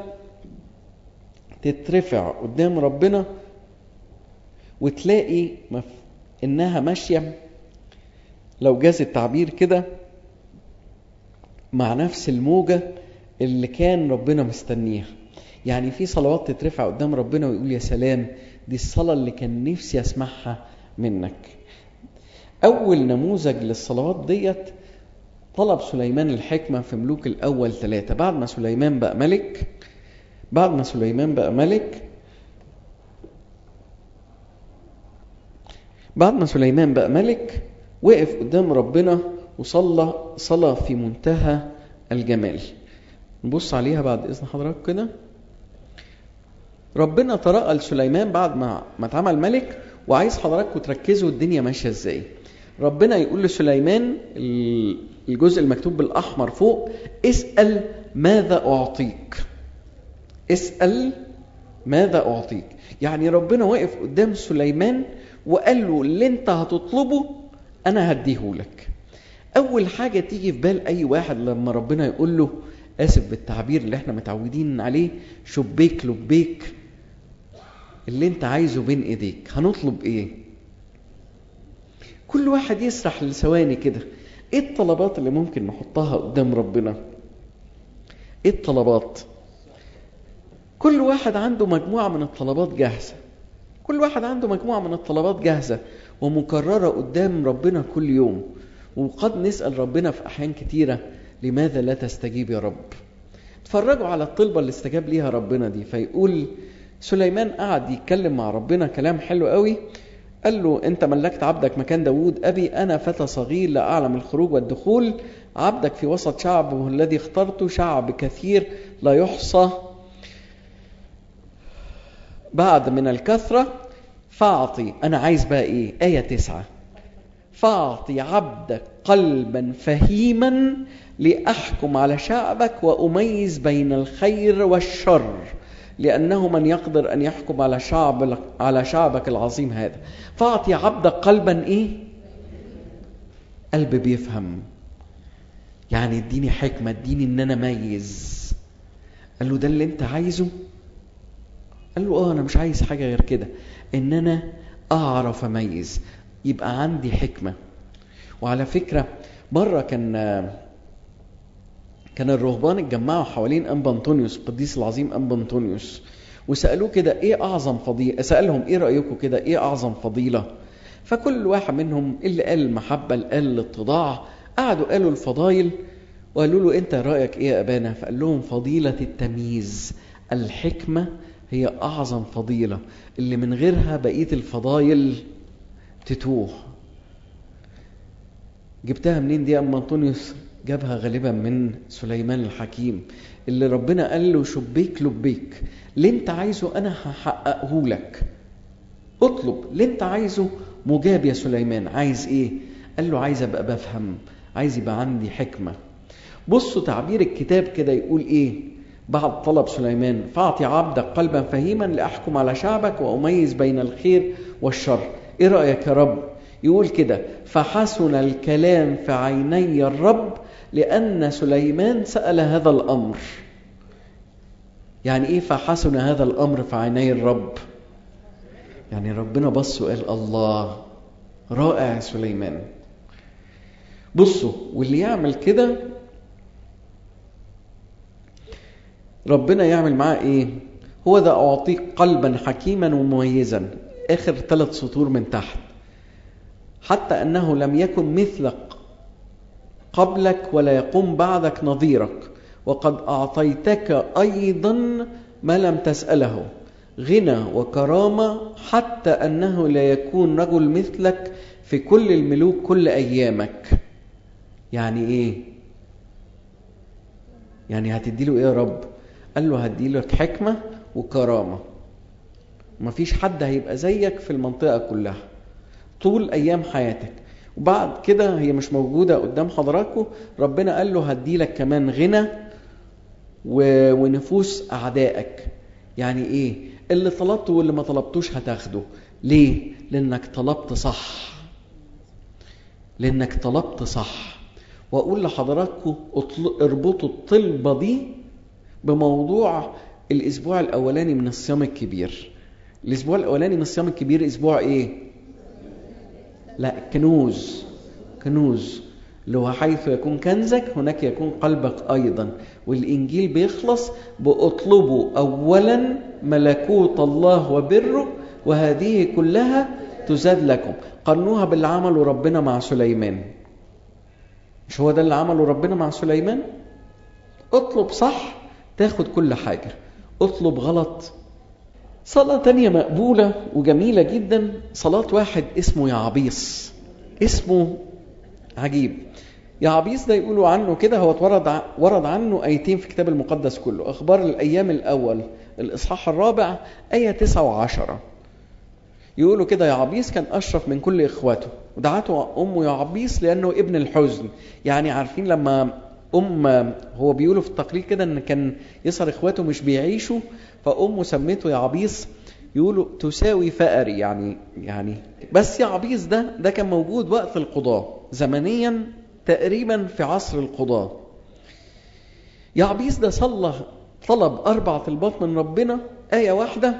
[SPEAKER 1] تترفع قدام ربنا وتلاقي مف... انها ماشيه لو جاز التعبير كده مع نفس الموجه اللي كان ربنا مستنيها يعني في صلوات تترفع قدام ربنا ويقول يا سلام دي الصلاه اللي كان نفسي اسمعها منك اول نموذج للصلوات ديت طلب سليمان الحكمة في ملوك الأول ثلاثة بعد ما سليمان بقى ملك بعد ما سليمان بقى ملك بعد ما سليمان بقى ملك وقف قدام ربنا وصلى صلاة في منتهى الجمال نبص عليها بعد إذن حضرتك كده ربنا ترقى لسليمان بعد ما ما اتعمل ملك وعايز حضراتكم تركزوا الدنيا ماشيه ازاي ربنا يقول لسليمان الجزء المكتوب بالاحمر فوق اسال ماذا اعطيك اسال ماذا اعطيك يعني ربنا واقف قدام سليمان وقال له اللي انت هتطلبه انا هديهولك اول حاجه تيجي في بال اي واحد لما ربنا يقول له اسف بالتعبير اللي احنا متعودين عليه شبيك لبيك اللي انت عايزه بين ايديك هنطلب ايه كل واحد يسرح لثواني كده ايه الطلبات اللي ممكن نحطها قدام ربنا ايه الطلبات كل واحد عنده مجموعة من الطلبات جاهزة كل واحد عنده مجموعة من الطلبات جاهزة ومكررة قدام ربنا كل يوم وقد نسأل ربنا في أحيان كتيرة لماذا لا تستجيب يا رب اتفرجوا على الطلبة اللي استجاب ليها ربنا دي فيقول سليمان قعد يتكلم مع ربنا كلام حلو قوي قال له انت ملكت عبدك مكان داوود ابي انا فتى صغير لا اعلم الخروج والدخول عبدك في وسط شعبه الذي اخترته شعب كثير لا يحصى بعد من الكثرة فاعطي انا عايز بقى ايه آية تسعة فاعطي عبدك قلبا فهيما لأحكم على شعبك وأميز بين الخير والشر لأنه من يقدر أن يحكم على شعب على شعبك العظيم هذا فأعطي عبدك قلبا إيه؟ قلب بيفهم يعني اديني حكمة اديني إن أنا أميز قال له ده اللي أنت عايزه؟ قال له آه أنا مش عايز حاجة غير كده إن أنا أعرف أميز يبقى عندي حكمة وعلى فكرة مرة كان كان الرهبان اتجمعوا حوالين أنبا أنطونيوس القديس العظيم أنبا أنطونيوس وسألوه كده إيه أعظم فضيلة سألهم إيه رأيكم كده إيه أعظم فضيلة فكل واحد منهم اللي قال المحبة اللي قال الاتضاع قعدوا قالوا الفضايل وقالوا له أنت رأيك إيه يا أبانا فقال لهم فضيلة التمييز الحكمة هي أعظم فضيلة اللي من غيرها بقية الفضايل تتوه جبتها منين دي أم أنطونيوس جابها غالبا من سليمان الحكيم اللي ربنا قال له شبيك لبيك اللي انت عايزه انا هحققه لك اطلب اللي انت عايزه مجاب يا سليمان عايز ايه قال له عايز ابقى بفهم عايز يبقى عندي حكمة بصوا تعبير الكتاب كده يقول ايه بعد طلب سليمان فاعطي عبدك قلبا فهيما لاحكم على شعبك واميز بين الخير والشر ايه رايك يا رب يقول كده فحسن الكلام في عيني الرب لان سليمان سال هذا الامر يعني ايه فحسن هذا الامر في عيني الرب يعني ربنا بص وقال الله رائع سليمان بصوا واللي يعمل كده ربنا يعمل معاه ايه هو ده اعطيك قلبا حكيما ومميزا اخر ثلاث سطور من تحت حتى انه لم يكن مثلك قبلك ولا يقوم بعدك نظيرك وقد اعطيتك ايضا ما لم تساله غنى وكرامه حتى انه لا يكون رجل مثلك في كل الملوك كل ايامك يعني ايه يعني هتديله ايه يا رب قال له هديلك حكمة وكرامة مفيش حد هيبقى زيك في المنطقة كلها طول أيام حياتك وبعد كده هي مش موجودة قدام حضراتكم ربنا قال له هديلك كمان غنى و... ونفوس أعدائك يعني إيه اللي طلبته واللي ما طلبتوش هتاخده ليه لأنك طلبت صح لأنك طلبت صح وأقول لحضراتكم اربطوا الطلبة دي بموضوع الاسبوع الاولاني من الصيام الكبير الاسبوع الاولاني من الصيام الكبير اسبوع ايه لا كنوز كنوز اللي هو حيث يكون كنزك هناك يكون قلبك ايضا والانجيل بيخلص باطلبوا اولا ملكوت الله وبره وهذه كلها تزاد لكم قارنوها باللي عمله ربنا مع سليمان مش هو ده اللي عمله ربنا مع سليمان اطلب صح تاخد كل حاجة اطلب غلط صلاة تانية مقبولة وجميلة جدا صلاة واحد اسمه يعبيس اسمه عجيب يعبيس ده يقولوا عنه كده هو اتورد ورد عنه آيتين في الكتاب المقدس كله أخبار الأيام الأول الإصحاح الرابع آية تسعة وعشرة يقولوا كده يعبيس كان أشرف من كل إخواته ودعته أمه يعبيس لأنه ابن الحزن يعني عارفين لما أم هو بيقولوا في التقرير كده إن كان يسهر إخواته مش بيعيشوا فأمه سميته يعبيس يقولوا تساوي فأري يعني يعني بس يعبيس ده ده كان موجود وقت القضاء زمنيا تقريبا في عصر القضاء يعبيس ده صلى طلب أربع طلبات من ربنا آية واحدة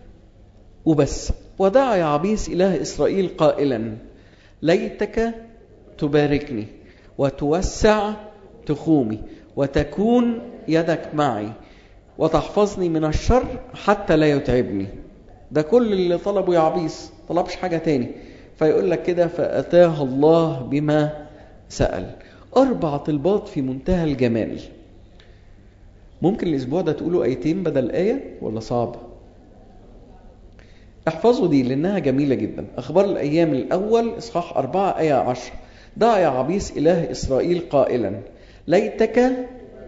[SPEAKER 1] وبس ودعا يعبيس إله إسرائيل قائلا ليتك تباركني وتوسع تخومي وتكون يدك معي وتحفظني من الشر حتى لا يتعبني ده كل اللي طلبه يعبيس طلبش حاجة تاني فيقول لك كده فأتاه الله بما سأل أربع طلبات في منتهى الجمال ممكن الأسبوع ده تقولوا آيتين بدل آية ولا صعب احفظوا دي لأنها جميلة جدا أخبار الأيام الأول إصحاح أربعة آية عشر دعا يعبيس إله إسرائيل قائلا ليتك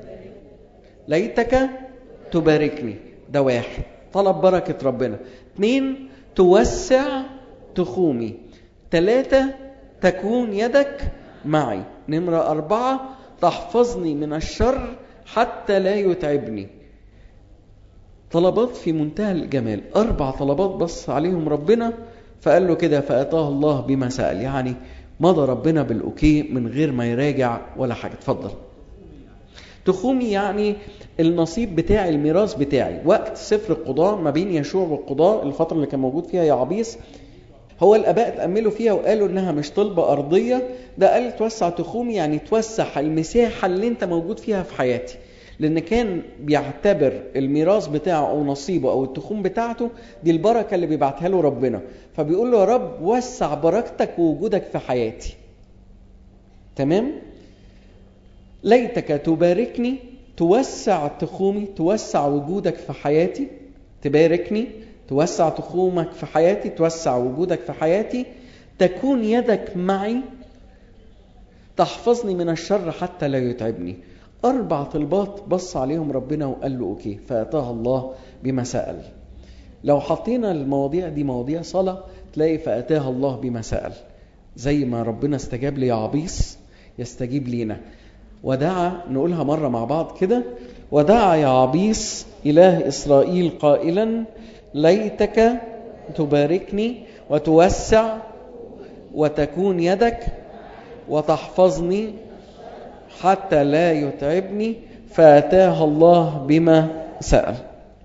[SPEAKER 1] ليتك تباركني ده واحد طلب بركة ربنا اثنين توسع تخومي ثلاثة تكون يدك معي نمرة أربعة تحفظني من الشر حتى لا يتعبني طلبات في منتهى الجمال أربع طلبات بص عليهم ربنا فقال له كده فأتاه الله بما سأل يعني مضى ربنا بالأوكي من غير ما يراجع ولا حاجة اتفضل تخومي يعني النصيب بتاعي الميراث بتاعي وقت سفر القضاء ما بين يشوع والقضاء الفترة اللي كان موجود فيها يعبيس هو الاباء تاملوا فيها وقالوا انها مش طلبه ارضيه ده قال توسع تخومي يعني توسع المساحه اللي انت موجود فيها في حياتي لان كان بيعتبر الميراث بتاعه او نصيبه او التخوم بتاعته دي البركه اللي بيبعتها له ربنا فبيقول له يا رب وسع بركتك ووجودك في حياتي تمام ليتك تباركني توسع تخومي توسع وجودك في حياتي تباركني توسع تخومك في حياتي توسع وجودك في حياتي تكون يدك معي تحفظني من الشر حتى لا يتعبني أربع طلبات بص عليهم ربنا وقال له أوكي فأتاه الله بما سأل لو حطينا المواضيع دي مواضيع صلاة تلاقي فأتاه الله بما سأل زي ما ربنا استجاب ليعبيس يستجيب لينا ودعا نقولها مرة مع بعض كده ودعا يعبيس إله إسرائيل قائلا ليتك تباركني وتوسع وتكون يدك وتحفظني حتى لا يتعبني فأتاه الله بما سأل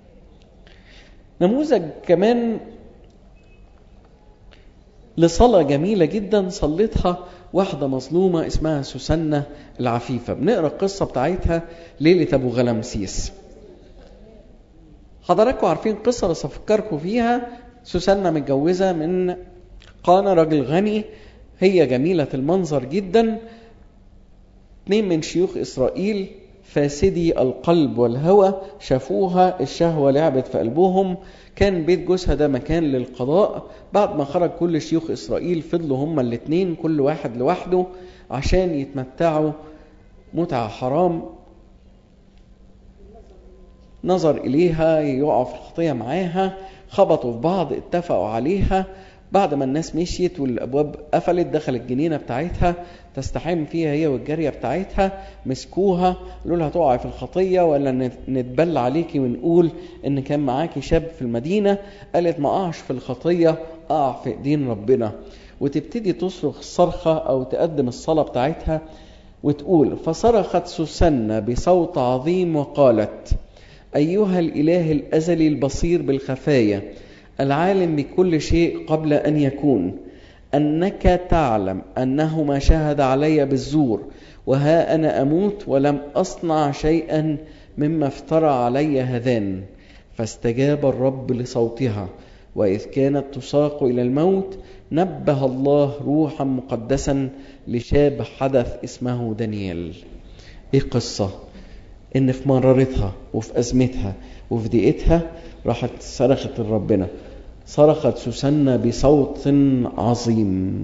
[SPEAKER 1] نموذج كمان لصلاة جميلة جدا صلتها واحدة مظلومة اسمها سوسنة العفيفة بنقرأ القصة بتاعتها ليلة أبو غلمسيس حضراتكم عارفين قصة بس أفكركم فيها سوسنة متجوزة من قانا راجل غني هي جميلة المنظر جدا اثنين من شيوخ إسرائيل فاسدي القلب والهوى شافوها الشهوة لعبت في قلبهم كان بيت جوزها ده مكان للقضاء بعد ما خرج كل شيوخ إسرائيل فضلوا هما الاتنين كل واحد لوحده عشان يتمتعوا متعة حرام نظر إليها يقعوا في الخطية معاها خبطوا في بعض اتفقوا عليها بعد ما الناس مشيت والابواب قفلت دخل الجنينه بتاعتها تستحم فيها هي والجاريه بتاعتها مسكوها قالوا لها تقعي في الخطيه ولا نتبل عليكي ونقول ان كان معاكي شاب في المدينه قالت ما اقعش في الخطيه اقع في ايدين ربنا وتبتدي تصرخ صرخه او تقدم الصلاه بتاعتها وتقول فصرخت سوسنة بصوت عظيم وقالت ايها الاله الازلي البصير بالخفايا العالم بكل شيء قبل ان يكون انك تعلم انه ما شهد علي بالزور وها انا اموت ولم اصنع شيئا مما افترى علي هذان فاستجاب الرب لصوتها واذ كانت تساق الى الموت نبه الله روحا مقدسا لشاب حدث اسمه دانيال ايه قصه ان في مرارتها وفي ازمتها وفي ضيقتها راحت صرخت لربنا صرخت سوسنة بصوت عظيم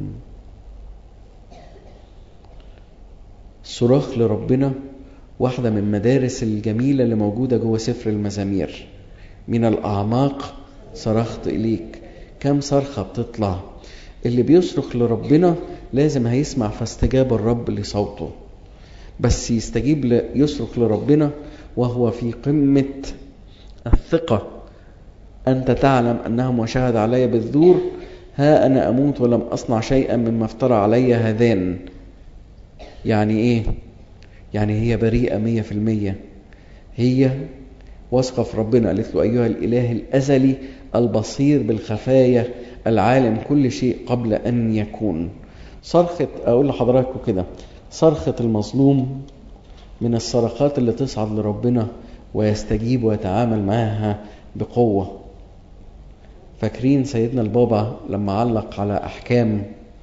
[SPEAKER 1] صراخ لربنا واحدة من مدارس الجميلة اللي موجودة جوه سفر المزامير من الأعماق صرخت إليك كم صرخة بتطلع اللي بيصرخ لربنا لازم هيسمع فاستجاب الرب لصوته بس يستجيب ل... يصرخ لربنا وهو في قمة الثقة أنت تعلم أنهم وشهد علي بالذور ها أنا أموت ولم أصنع شيئا مما افترى علي هذان يعني إيه؟ يعني هي بريئة مية في المية هي واثقة في ربنا قالت له أيها الإله الأزلي البصير بالخفايا العالم كل شيء قبل أن يكون صرخة أقول لحضراتكم كده صرخة المظلوم من الصرخات اللي تصعد لربنا ويستجيب ويتعامل معها بقوة فاكرين سيدنا البابا لما علق على أحكام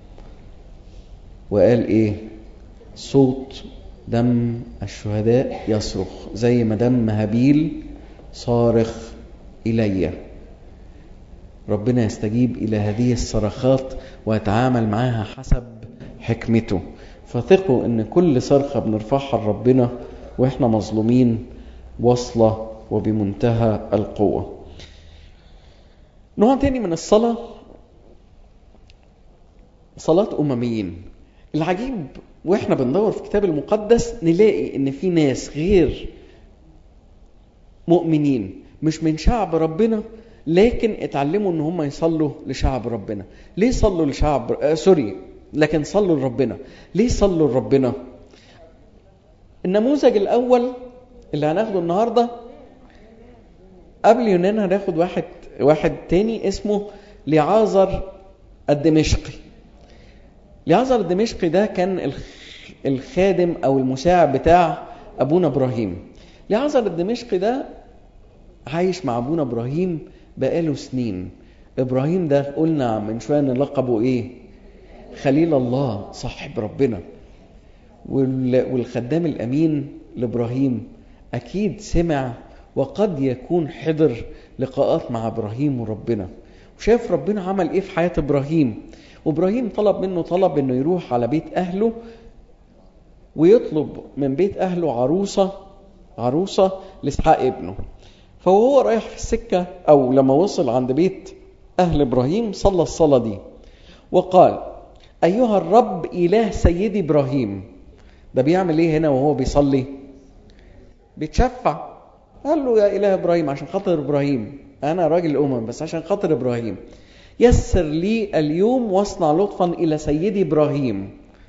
[SPEAKER 1] وقال إيه صوت دم الشهداء يصرخ زي ما دم هابيل صارخ إلي ربنا يستجيب إلى هذه الصرخات ويتعامل معها حسب حكمته فثقوا ان كل صرخة بنرفعها لربنا واحنا مظلومين واصلة وبمنتهى القوة نوع تاني من الصلاة صلاة أمميين العجيب واحنا بندور في الكتاب المقدس نلاقي ان في ناس غير مؤمنين مش من شعب ربنا لكن اتعلموا ان هم يصلوا لشعب ربنا ليه صلوا لشعب آه سوري لكن صلوا لربنا ليه صلوا لربنا النموذج الاول اللي هناخده النهارده قبل يونان هناخد واحد واحد تاني اسمه لعازر الدمشقي لعازر الدمشقي ده كان الخادم او المساعد بتاع ابونا ابراهيم لعازر الدمشقي ده عايش مع ابونا ابراهيم بقاله سنين ابراهيم ده قلنا من شويه ان لقبه ايه خليل الله صاحب ربنا والخدام الامين لابراهيم اكيد سمع وقد يكون حضر لقاءات مع ابراهيم وربنا وشاف ربنا عمل ايه في حياه ابراهيم وابراهيم طلب منه طلب انه يروح على بيت اهله ويطلب من بيت اهله عروسه عروسه لاسحاق ابنه فهو رايح في السكه او لما وصل عند بيت اهل ابراهيم صلى الصلاه دي وقال أيها الرب إله سيدي إبراهيم ده بيعمل إيه هنا وهو بيصلي بيتشفع قال له يا إله إبراهيم عشان خاطر إبراهيم أنا راجل الأمم بس عشان خاطر إبراهيم يسر لي اليوم واصنع لطفا إلى سيدي إبراهيم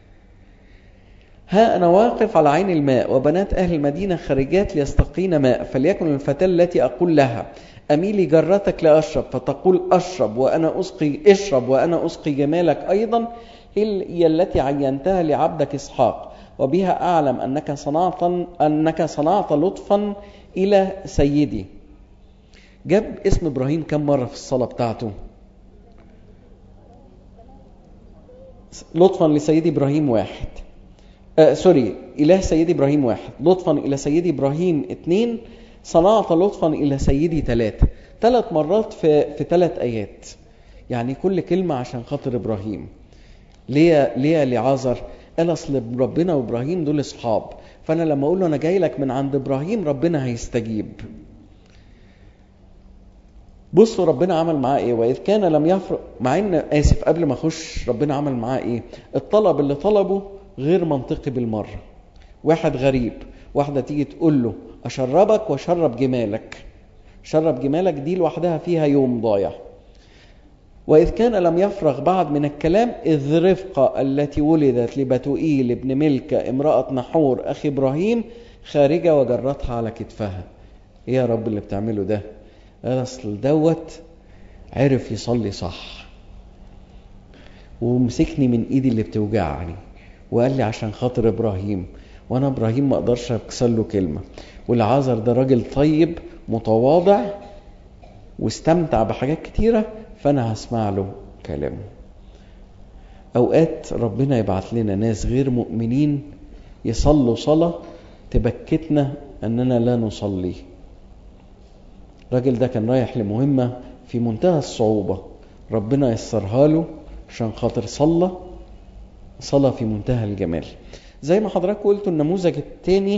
[SPEAKER 1] ها أنا واقف على عين الماء وبنات أهل المدينة خارجات ليستقين ماء فليكن الفتاة التي أقول لها أميلي جرتك لأشرب فتقول أشرب وأنا أسقي اشرب وأنا أسقي جمالك أيضا هي التي عينتها لعبدك إسحاق وبها أعلم أنك صنعت أنك صنعت لطفا إلى سيدي جاب اسم إبراهيم كم مرة في الصلاة بتاعته لطفا لسيدي إبراهيم واحد آه سوري إله سيدي إبراهيم واحد لطفا إلى سيدي إبراهيم اثنين صنعت لطفا إلى سيدي ثلاثة ثلاث مرات في في ثلاث آيات يعني كل كلمة عشان خاطر إبراهيم ليه ليه لعازر قال أصل ربنا وإبراهيم دول أصحاب فأنا لما أقول له أنا جاي لك من عند إبراهيم ربنا هيستجيب بصوا ربنا عمل معاه ايه واذ كان لم يفرق مع ان اسف قبل ما اخش ربنا عمل معاه ايه الطلب اللي طلبه غير منطقي بالمره واحد غريب واحده تيجي تقول له اشربك واشرب جمالك شرب جمالك دي لوحدها فيها يوم ضايع وإذ كان لم يفرغ بعد من الكلام إذ رفقة التي ولدت لبتوئيل ابن ملكة امرأة نحور أخي إبراهيم خارجة وجرتها على كتفها إيه يا رب اللي بتعمله ده قال اصل دوت عرف يصلي صح ومسكني من ايدي اللي بتوجعني وقال لي عشان خاطر ابراهيم وانا ابراهيم ما اقدرش اكسر له كلمه والعازر ده راجل طيب متواضع واستمتع بحاجات كتيره فانا هسمع له كلامه اوقات ربنا يبعت لنا ناس غير مؤمنين يصلوا صلاه تبكتنا اننا لا نصلي الراجل ده كان رايح لمهمة في منتهى الصعوبة ربنا يسرها له عشان خاطر صلى صلى في منتهى الجمال زي ما حضراتكم قلتوا النموذج الثاني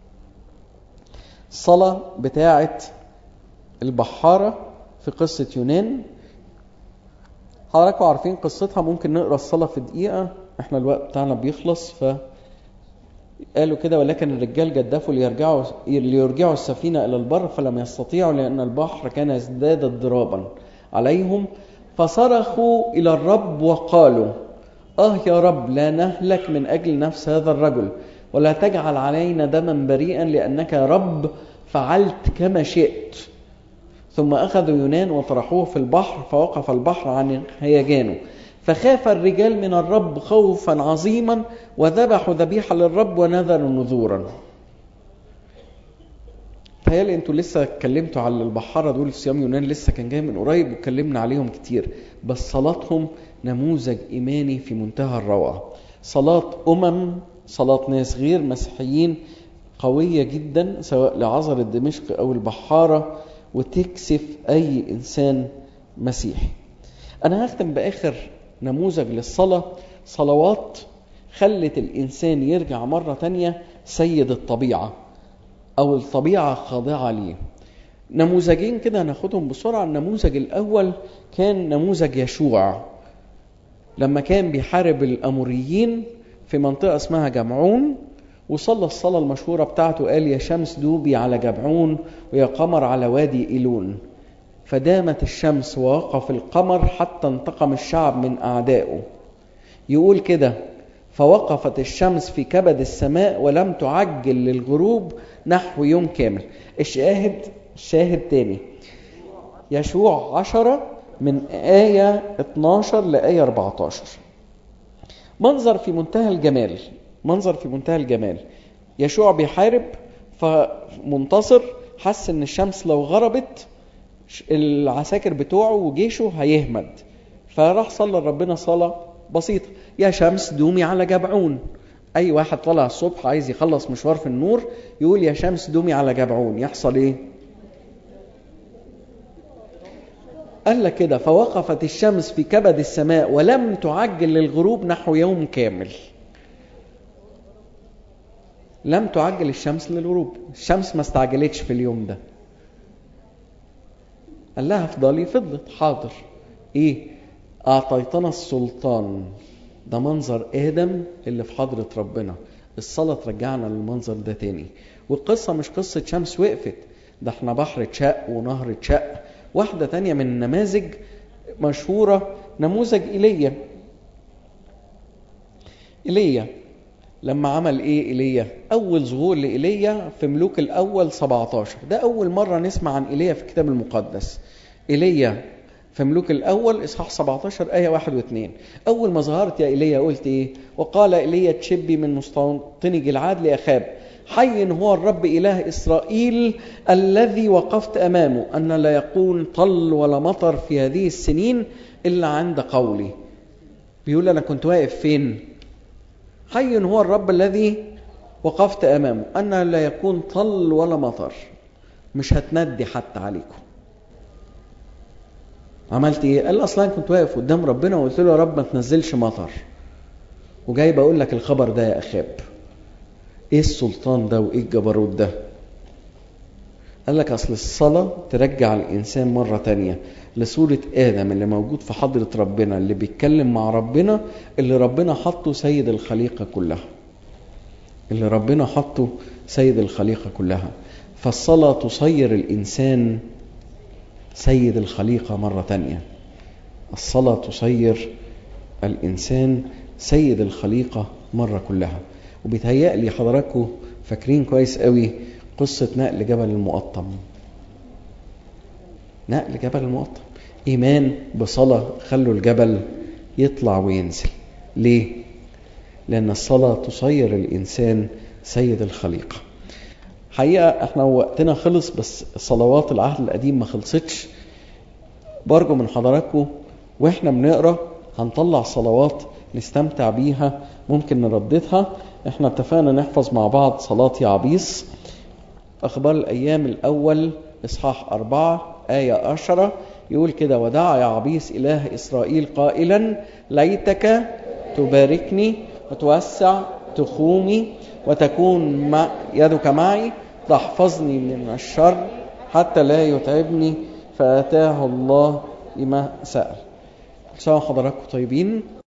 [SPEAKER 1] الصلاة بتاعة البحارة في قصة يونان حضراتكم عارفين قصتها ممكن نقرا الصلاة في دقيقة احنا الوقت بتاعنا بيخلص ف قالوا كده ولكن الرجال جدفوا ليرجعوا ليرجعوا السفينة إلى البر فلم يستطيعوا لأن البحر كان يزداد اضطرابا عليهم فصرخوا إلى الرب وقالوا آه يا رب لا نهلك من أجل نفس هذا الرجل ولا تجعل علينا دما بريئا لأنك يا رب فعلت كما شئت ثم أخذوا يونان وطرحوه في البحر فوقف البحر عن هيجانه فخاف الرجال من الرب خوفا عظيما وذبحوا ذبيحة للرب ونذروا نذورا تهيألي انتوا لسه اتكلمتوا على البحارة دول صيام يونان لسه كان جاي من قريب واتكلمنا عليهم كتير بس صلاتهم نموذج إيماني في منتهى الروعة صلاة أمم صلاة ناس غير مسيحيين قوية جدا سواء لعذر الدمشق أو البحارة وتكسف أي إنسان مسيحي أنا هختم بآخر نموذج للصلاة صلوات خلت الإنسان يرجع مرة تانية سيد الطبيعة أو الطبيعة خاضعة ليه نموذجين كده هناخدهم بسرعة النموذج الأول كان نموذج يشوع لما كان بيحارب الأموريين في منطقة اسمها جمعون وصلى الصلاة المشهورة بتاعته قال يا شمس دوبي على جبعون ويا قمر على وادي إيلون فدامت الشمس ووقف القمر حتى انتقم الشعب من أعدائه يقول كده فوقفت الشمس في كبد السماء ولم تعجل للغروب نحو يوم كامل الشاهد شاهد تاني يشوع عشرة من آية 12 لآية 14 منظر في منتهى الجمال منظر في منتهى الجمال يشوع بيحارب فمنتصر حس ان الشمس لو غربت العساكر بتوعه وجيشه هيهمد فراح صلى ربنا صلاة بسيطة يا شمس دومي على جبعون أي واحد طلع الصبح عايز يخلص مشوار في النور يقول يا شمس دومي على جبعون يحصل إيه؟ قال لك كده فوقفت الشمس في كبد السماء ولم تعجل للغروب نحو يوم كامل لم تعجل الشمس للغروب الشمس ما استعجلتش في اليوم ده قال لها افضلي فضلت حاضر ايه اعطيتنا السلطان ده منظر آدم اللي في حضرة ربنا الصلاة ترجعنا للمنظر ده تاني والقصة مش قصة شمس وقفت ده احنا بحر اتشق ونهر اتشق واحدة تانية من النماذج مشهورة نموذج إيليا إيليا لما عمل ايه ايليا اول ظهور لايليا في ملوك الاول 17 ده اول مره نسمع عن ايليا في الكتاب المقدس ايليا في ملوك الاول اصحاح 17 ايه 1 و2 اول ما ظهرت يا ايليا قلت ايه وقال ايليا تشبي من مستوطني جلعاد لاخاب حي هو الرب اله اسرائيل الذي وقفت امامه ان لا يكون طل ولا مطر في هذه السنين الا عند قولي بيقول انا كنت واقف فين حي هو الرب الذي وقفت امامه ان لا يكون طل ولا مطر مش هتندي حتى عليكم عملت ايه قال اصلا كنت واقف قدام ربنا وقلت له يا رب ما تنزلش مطر وجاي بقول لك الخبر ده يا اخاب ايه السلطان ده وايه الجبروت ده قال لك اصل الصلاة ترجع الانسان مرة تانية لصورة ادم اللي موجود في حضرة ربنا اللي بيتكلم مع ربنا اللي ربنا حطه سيد الخليقة كلها اللي ربنا حطه سيد الخليقة كلها فالصلاة تصير الانسان سيد الخليقة مرة تانية الصلاة تصير الإنسان سيد الخليقة مرة كلها وبيتهيألي حضراتكم فاكرين كويس قوي قصة نقل جبل المقطم نقل جبل المقطم إيمان بصلاة خلوا الجبل يطلع وينزل ليه؟ لأن الصلاة تصير الإنسان سيد الخليقة حقيقة احنا وقتنا خلص بس صلوات العهد القديم ما خلصتش برجو من حضراتكم واحنا بنقرا هنطلع صلوات نستمتع بيها ممكن نرددها احنا اتفقنا نحفظ مع بعض صلاة يعبيس أخبار الأيام الأول إصحاح أربعة آية عشرة يقول كده ودعا يعبيس إله إسرائيل قائلا ليتك تباركني وتوسع تخومي وتكون مع يدك معي تحفظني من الشر حتى لا يتعبني فأتاه الله لما سأل. سواء حضراتكم طيبين